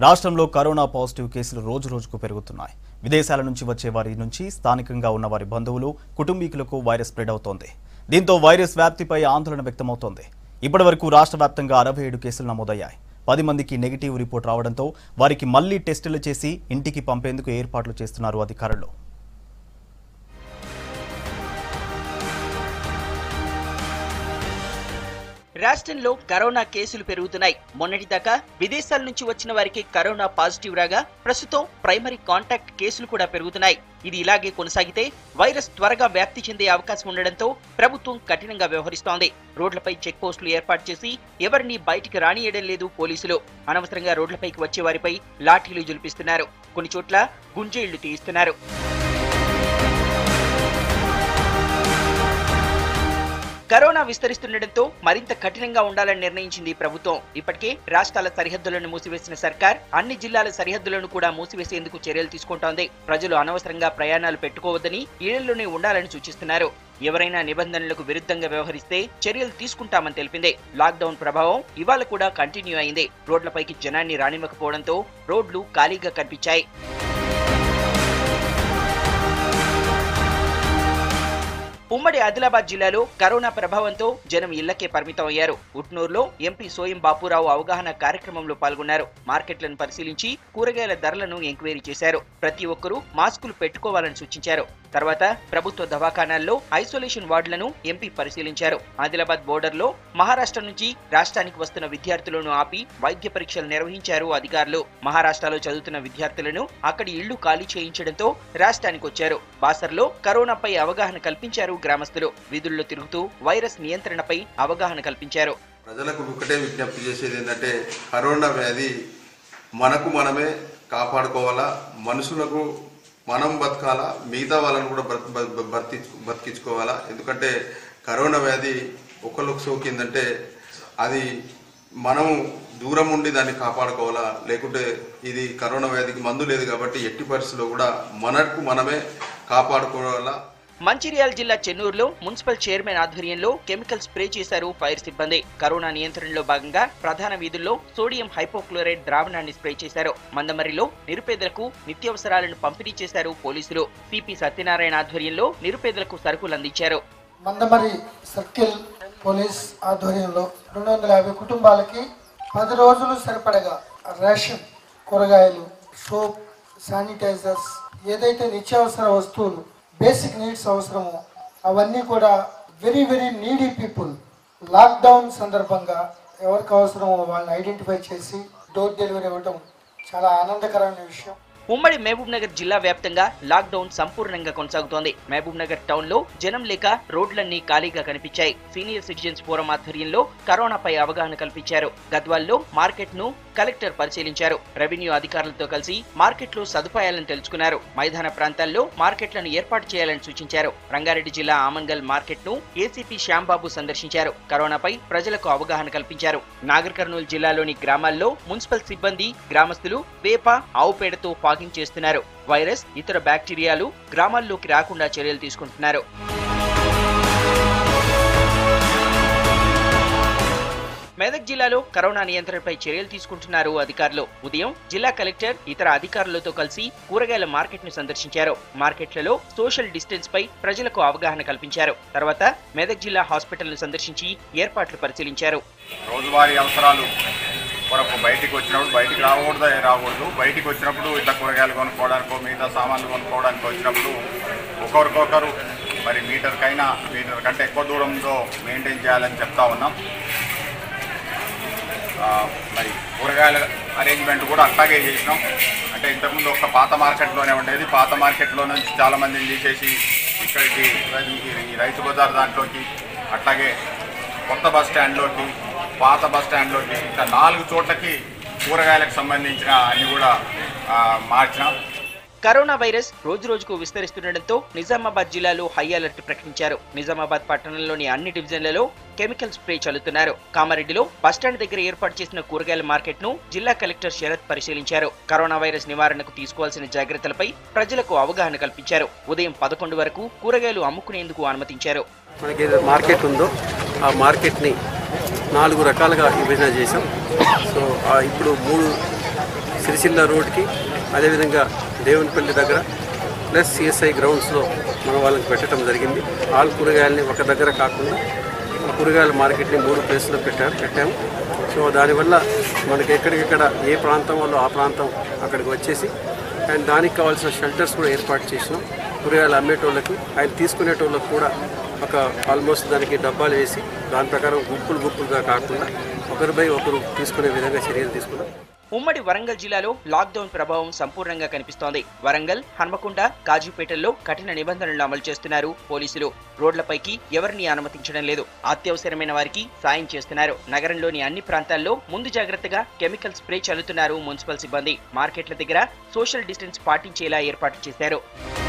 రాష్ట్రంలో corona positive కేసులు రోజు రోజుకు పెరుగుతున్నాయి విదేశాల నుంచి వచ్చే వారి నుంచి స్థానికంగా ఉన్న వారి బంధువులు కుటుంబీకులకు వైరస్ స్ప్రెడ్ అవుతోంది దీంతో వైరస్ వ్యాప్తిపై ఆందోళన వ్యక్తమవుతోంది ఇప్పటివరకు రాష్ట్ర వ్యాప్తంగా అరవై ఏడు కేసులు నమోదయ్యాయి పది మందికి నెగిటివ్ రిపోర్ట్ రావడంతో వారికి మళ్లీ టెస్టులు చేసి ఇంటికి పంపేందుకు ఏర్పాట్లు చేస్తున్నారు అధికారులు రాష్ట్రంలో కరోనా కేసులు పెరుగుతున్నాయి మొన్నటిదాకా విదేశాల నుంచి వచ్చిన వారికి కరోనా పాజిటివ్ రాగా ప్రస్తుతం ప్రైమరీ కాంటాక్ట్ కేసులు కూడా పెరుగుతున్నాయి ఇది ఇలాగే కొనసాగితే వైరస్ త్వరగా వ్యాప్తి చెందే అవకాశం ఉండడంతో ప్రభుత్వం కఠినంగా వ్యవహరిస్తోంది రోడ్లపై చెక్ పోస్టులు ఏర్పాటు చేసి ఎవరిని బయటికి రానియడం లేదు పోలీసులు అనవసరంగా రోడ్లపైకి వచ్చే వారిపై లాఠీలు జులిపిస్తున్నారు కొన్ని చోట్ల గుంజేళ్లు తీయిస్తున్నారు కరోనా విస్తరిస్తుండటంతో మరింత కఠినంగా ఉండాలని నిర్ణయించింది ప్రభుత్వం ఇప్పటికే రాష్ట్రాల సరిహద్దులను మూసివేసిన సర్కార్ అన్ని జిల్లాల సరిహద్దులను కూడా మూసివేసేందుకు చర్యలు తీసుకుంటోంది ప్రజలు అనవసరంగా ప్రయాణాలు పెట్టుకోవద్దని ఇళ్లలోనే ఉండాలని సూచిస్తున్నారు ఎవరైనా నిబంధనలకు విరుద్ధంగా వ్యవహరిస్తే చర్యలు తీసుకుంటామని తెలిపింది లాక్డౌన్ ప్రభావం ఇవాళ కూడా కంటిన్యూ అయింది రోడ్లపైకి జనాన్ని రానివ్వకపోవడంతో రోడ్లు ఖాళీగా కనిపించాయి ఉమ్మడి ఆదిలాబాద్ జిల్లాలో కరోనా ప్రభావంతో జనం ఇళ్లకే పరిమితం అయ్యారు ఉట్నూరులో ఎంపీ సోయం బాపురావు అవగాహన కార్యక్రమంలో పాల్గొన్నారు మార్కెట్లను పరిశీలించి కూరగాయల ధరలను ఎంక్వైరీ చేశారు ప్రతి ఒక్కరూ మాస్కులు పెట్టుకోవాలని సూచించారు తర్వాత ప్రభుత్వ దవాఖానాల్లో ఐసోలేషన్ వార్డులను ఎంపీ పరిశీలించారు ఆదిలాబాద్ బోర్డర్లో మహారాష్ట్ర నుంచి రాష్ట్రానికి వస్తున్న విద్యార్థులను ఆపి వైద్య పరీక్షలు నిర్వహించారు అధికారులు మహారాష్ట్రలో చదువుతున్న విద్యార్థులను అక్కడి ఇళ్లు ఖాళీ చేయించడంతో రాష్ట్రానికి వచ్చారు బాసర్లో కరోనాపై అవగాహన కల్పించారు గ్రామస్తులు వీధుల్లో తిరుగుతూ వైరస్ నియంత్రణపై అవగాహన కల్పించారు ప్రజలకు ఒకటే విజ్ఞప్తి చేసేది ఏంటంటే కరోనా వ్యాధి మనకు మనమే కాపాడుకోవాలా మనుషులకు మనం బతకాలా మిగతా వాళ్ళని కూడా బ్రత బ- బతి బతికించుకోవాలా ఎందుకంటే కరోనా వ్యాధి ఒకరికి సోకిందంటే అది మనం దూరం ఉండి దాన్ని కాపాడుకోవాలా లేకుంటే ఇది కరోనా వ్యాధికి మందు లేదు కాబట్టి ఎట్టి పరిస్థితుల్లో కూడా మనకు మనమే కాపాడుకోవాలా మంచిర్యాల జిల్లా చెన్నూరులో మున్సిపల్ చైర్మన్ ఆధ్వర్యంలో కెమికల్ స్ప్రే చేశారు ఫైర్ సిబ్బంది కరోనా నియంత్రణలో భాగంగా ప్రధాన వీధుల్లో సోడియం హైపోక్లోరైడ్ ద్రావణాన్ని స్ప్రే చేశారు మందమరిలో నిరుపేదలకు నిత్యావసరాలను పంపిణీ చేశారు పోలీసులు సిపి సత్యనారాయణ ఆధ్వర్యంలో నిరుపేదలకు సరుకులు అందించారు మందమరి సర్కిల్ పోలీస్ ఆధ్వర్యంలో రెండు వందల యాభై కుటుంబాలకి పది రోజులు సరిపడగా రేషన్ కూరగాయలు సోప్ శానిటైజర్స్ ఏదైతే నిత్యావసర వస్తువులు బేసిక్ నీడ్స్ అవసరమో అవన్నీ కూడా very very needy people lockdown సందర్భంగా ఎవరికి అవసరమో వాళ్ళని ఐడెంటిఫై చేసి డోర్ డెలివరీ ఇవ్వడం చాలా ఆనందకరమైన విషయం ఉమ్మడి మహబూబ్ నగర్ జిల్లా వ్యాప్తంగా లాక్డౌన్ సంపూర్ణంగా కొనసాగుతోంది మహబూబ్ నగర్ టౌన్ లో జనం లేక రోడ్లన్నీ ఖాళీగా కనిపించాయి సీనియర్ సిటిజన్స్ ఫోరం ఆధ్వర్యంలో కరోనాపై అవగాహన కల్పించారు గద్వాల్లో మార్కెట్ ను కలెక్టర్ పరిశీలించారు రెవెన్యూ అధికారులతో కలిసి మార్కెట్ లో సదుపాయాలను తెలుసుకున్నారు మైదాన ప్రాంతాల్లో మార్కెట్లను ఏర్పాటు చేయాలని సూచించారు రంగారెడ్డి జిల్లా ఆమంగల్ మార్కెట్ ను ఏసీపీ శ్యాంబాబు సందర్శించారు కరోనాపై ప్రజలకు అవగాహన కల్పించారు నాగర్ కర్నూలు జిల్లాలోని గ్రామాల్లో మున్సిపల్ సిబ్బంది గ్రామస్తులు వేప ఆవు పేడతో ఫాగింగ్ చేస్తున్నారు వైరస్ ఇతర బ్యాక్టీరియాలు గ్రామాల్లోకి రాకుండా చర్యలు తీసుకుంటున్నారు మెదక్ జిల్లాలో కరోనా నియంత్రణపై చర్యలు తీసుకుంటున్నారు అధికారులు ఉదయం జిల్లా కలెక్టర్ ఇతర అధికారులతో కలిసి కూరగాయల మార్కెట్ ను సందర్శించారు మార్కెట్లలో సోషల్ డిస్టెన్స్ పై ప్రజలకు అవగాహన కల్పించారు తర్వాత మెదక్ జిల్లా హాస్పిటల్ ను సందర్శించి ఏర్పాట్లు పరిశీలించారు రోజువారీ అవసరాలు కొరకు బయటికి వచ్చినప్పుడు బయటికి రాకూడదు రాకూడదు బయటికి వచ్చినప్పుడు ఇట్లా కూరగాయలు కొనుక్కోవడానికో మిగతా సామాన్లు కొనుక్కోవడానికి వచ్చినప్పుడు ఒకరికొకరు మరి మీటర్కైనా మీటర్ కంటే ఎక్కువ దూరంలో మెయింటైన్ చేయాలని చెప్తా ఉన్నాం ఆ, మరి కూరగాయల అరేంజ్మెంట్ కూడా అట్లాగే చేసినాం అంటే ఇంతకుముందు ఒక పాత మార్కెట్లోనే ఉండేది పాత మార్కెట్లో నుంచి చాలామందిని తీసేసి ఇక్కడికి ఈ- ఈ రైతు బజార్ దాంట్లోకి అట్లాగే కొత్త బస్ స్టాండ్లోకి పాత బస్ స్టాండ్లోకి ఇంకా నాలుగు చోట్లకి కూరగాయలకు సంబంధించిన అన్ని కూడా ఆ, మార్చినాం కరోనా వైరస్ రోజు రోజుకు విస్తరిస్తుండటంతో నిజామాబాద్ జిల్లాలో హై అలర్ట్ ప్రకటించారు నిజామాబాద్ పట్టణంలోని అన్ని డివిజన్లలో కెమికల్ స్ప్రే చల్లుతున్నారు కామారెడ్డిలో బస్టాండ్ దగ్గర ఏర్పాటు చేసిన కూరగాయల మార్కెట్ ను జిల్లా కలెక్టర్ శరత్ పరిశీలించారు కరోనా వైరస్ నివారణకు తీసుకోవాల్సిన జాగ్రత్తలపై ప్రజలకు అవగాహన కల్పించారు ఉదయం పదకొండు వరకు కూరగాయలు అమ్ముకునేందుకు అనుమతించారు మనకి ఏదో మార్కెట్ ఉందో ఆ మార్కెట్ని నాలుగు రకాలుగా విభజన చేసాం సో ఆ ఇప్పుడు మూడు సిరిసిల్ల సిరిసిల్ల రోడ్కి అదేవిధంగా దేవునిపల్లి దగ్గర ప్లస్ సిఎస్ఐ గ్రౌండ్స్లో మన వాళ్ళకి పెట్టడం జరిగింది ఆల్ కూరగాయలని ఒక దగ్గర కాకుండా ఆ కూరగాయల మార్కెట్ని మూడు ప్లేస్లో పెట్టారు పెట్టాము సో దానివల్ల మనకి ఎక్కడికెక్కడ ఏ ప్రాంతం వాళ్ళు ఆ ప్రాంతం అక్కడికి వచ్చేసి అండ్ దానికి కావాల్సిన షెల్టర్స్ కూడా ఏర్పాటు చేసినాం కూరగాయలు అమ్మేటోళ్ళకు అండ్ తీసుకునేటోళ్ళకు కూడా ఒక ఆల్మోస్ట్ దానికి డబ్బాలు వేసి దాని ప్రకారం గుంపులు గుంపులుగా కాకుండా ఒకరిపై ఒకరు తీసుకునే విధంగా చర్యలు తీసుకున్నాం ఉమ్మడి వరంగల్ జిల్లాలో లాక్డౌన్ ప్రభావం సంపూర్ణంగా కనిపిస్తోంది వరంగల్ హన్మకొండ కాజీపేటల్లో కఠిన నిబంధనలు అమలు చేస్తున్నారు పోలీసులు రోడ్లపైకి ఎవరిని అనుమతించడం లేదు అత్యవసరమైన వారికి సాయం చేస్తున్నారు నగరంలోని అన్ని ప్రాంతాల్లో ముందు జాగ్రత్తగా కెమికల్ స్ప్రే చల్లుతున్నారు మున్సిపల్ సిబ్బంది మార్కెట్ల దగ్గర సోషల్ డిస్టెన్స్ పాటించేలా ఏర్పాటు చేశారు